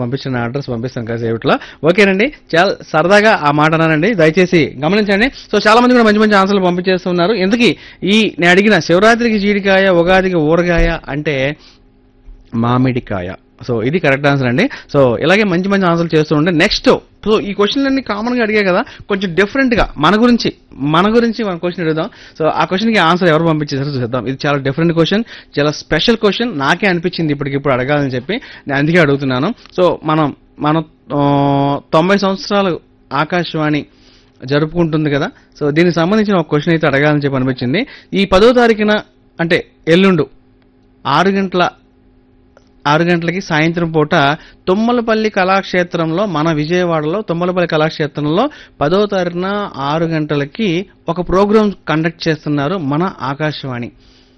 పంపించిన అడ్రస్ పంపిస్తాను కాసేపట్లో ఓకేనండి చాలా సరదాగా ఆ మాట అన్నానండి దయచేసి గమనించండి సో చాలా మంది కూడా మంచి మంచి ఆన్సర్లు పంపించేస్తున్నారు ఎందుకు ఈ నేను అడిగిన శివరాత్రికి జీడికాయ ఉగాదికి ఊరగాయ అంటే మామిడికాయ సో ఇది కరెక్ట్ ఆన్సర్ అండి సో ఇలాగే మంచి మంచి ఆన్సర్లు చేస్తూ ఉంటే నెక్స్ట్ సో ఈ క్వశ్చన్ అన్ని కామన్ గా అడిగా కదా కొంచెం డిఫరెంట్ గా మన గురించి మన గురించి మన క్వశ్చన్ అడుగుదాం సో ఆ క్వశ్చన్ కి ఆన్సర్ ఎవరు పంపించేసారో చూద్దాం ఇది చాలా డిఫరెంట్ క్వశ్చన్ చాలా స్పెషల్ క్వశ్చన్ నాకే అనిపించింది ఇప్పటికిప్పుడు అడగాలని చెప్పి నేను అందుకే అడుగుతున్నాను సో మనం మనం ఆ, తొంభై సంవత్సరాలు ఆకాశవాణి జరుపుకుంటుంది కదా సో దీనికి సంబంధించిన ఒక క్వశ్చన్ అయితే అడగాలని చెప్పి అనిపించింది ఈ పదో తారీఖున అంటే ఎల్లుండు ఆరు గంటల ఆరు గంటలకి సాయంత్రం పూట తుమ్మలపల్లి కళాక్షేత్రంలో మన విజయవాడలో తుమ్మలపల్లి కళాక్షేత్రంలో పదో తారీఖున ఆరు గంటలకి ఒక ప్రోగ్రాం కండక్ట్ చేస్తున్నారు మన ఆకాశవాణి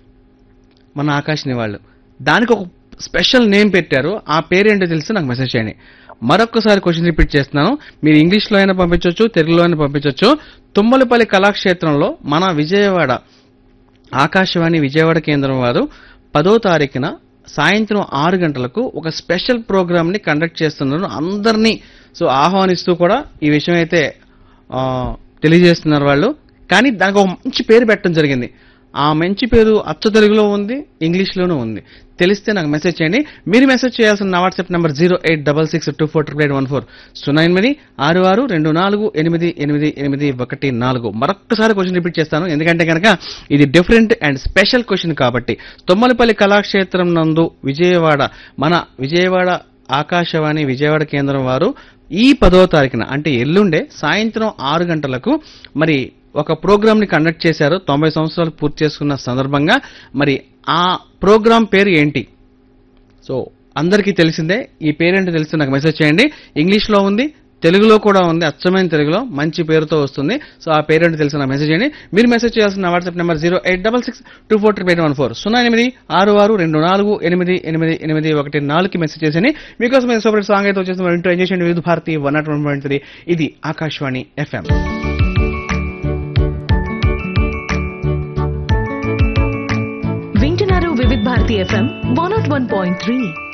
మన ఆకాశని వాళ్ళు దానికి ఒక స్పెషల్ నేమ్ పెట్టారు ఆ పేరేంటో తెలిసి నాకు మెసేజ్ చేయండి మరొకసారి క్వశ్చన్ రిపీట్ చేస్తున్నాను మీరు ఇంగ్లీష్లో అయినా పంపించవచ్చు తెలుగులో అయినా పంపించవచ్చు తుమ్మలపల్లి కళాక్షేత్రంలో మన విజయవాడ ఆకాశవాణి విజయవాడ కేంద్రం వారు పదో తారీఖున సాయంత్రం ఆరు గంటలకు ఒక స్పెషల్ ప్రోగ్రామ్ ని కండక్ట్ చేస్తున్నారు అందరినీ సో ఆహ్వానిస్తూ కూడా ఈ విషయం అయితే ఆ, తెలియజేస్తున్నారు వాళ్ళు కానీ దానికి ఒక మంచి పేరు పెట్టడం జరిగింది ఆ మంచి పేరు అచ్చ తెలుగులో ఉంది ఇంగ్లీష్లోనూ ఉంది తెలిస్తే నాకు మెసేజ్ చేయండి మీరు మెసేజ్ చేయాల్సిన నా WhatsApp number zero eight double six two four triple eight one four సున్నా ఎనిమిది ఆరు ఆరు రెండు నాలుగు ఎనిమిది ఎనిమిది ఎనిమిది ఒకటి నాలుగు మరొక్కసారి క్వశ్చన్ రిపీట్ చేస్తాను ఎందుకంటే కనుక ఇది డిఫరెంట్ అండ్ స్పెషల్ క్వశ్చన్ కాబట్టి తొమ్మలపల్లి కళాక్షేత్రం నందు విజయవాడ మన విజయవాడ ఆకాశవాణి విజయవాడ కేంద్రం వారు ఈ పదో తారీఖున అంటే ఎల్లుండే సాయంత్రం ఆరు గంటలకు మరి ఒక ప్రోగ్రామ్ ని కండక్ట్ చేశారు తొంభై సంవత్సరాలు పూర్తి చేసుకున్న సందర్భంగా మరి ఆ ప్రోగ్రామ్ పేరు ఏంటి సో అందరికీ తెలిసిందే ఈ పేరేంటో తెలిస్తే నాకు మెసేజ్ చేయండి ఇంగ్లీష్లో ఉంది తెలుగులో కూడా ఉంది అచ్చమైన తెలుగులో మంచి పేరుతో వస్తుంది సో ఆ పేరేంటో తెలిసి నాకు మెసేజ్ చేయండి మీరు మెసేజ్ చేయాల్సిన WhatsApp number zero eight double six two four triple eight one four సున్నా ఎనిమిది ఆరు ఆరు రెండు నాలుగు ఎనిమిది ఎనిమిది ఎనిమిది ఒకటి నాలుగుకి మెసేజ్ చేసి మీకోసం సూపర్ సాంగ్ అయితే వచ్చేసి ఇంటూ ఎంజాయ్ చేయండి Vividh Bharati one nought one point three ఇది ఆకాశవాణి ఎఫ్ఎం వింటున్నారు Vividh Bharati FM one nought one point three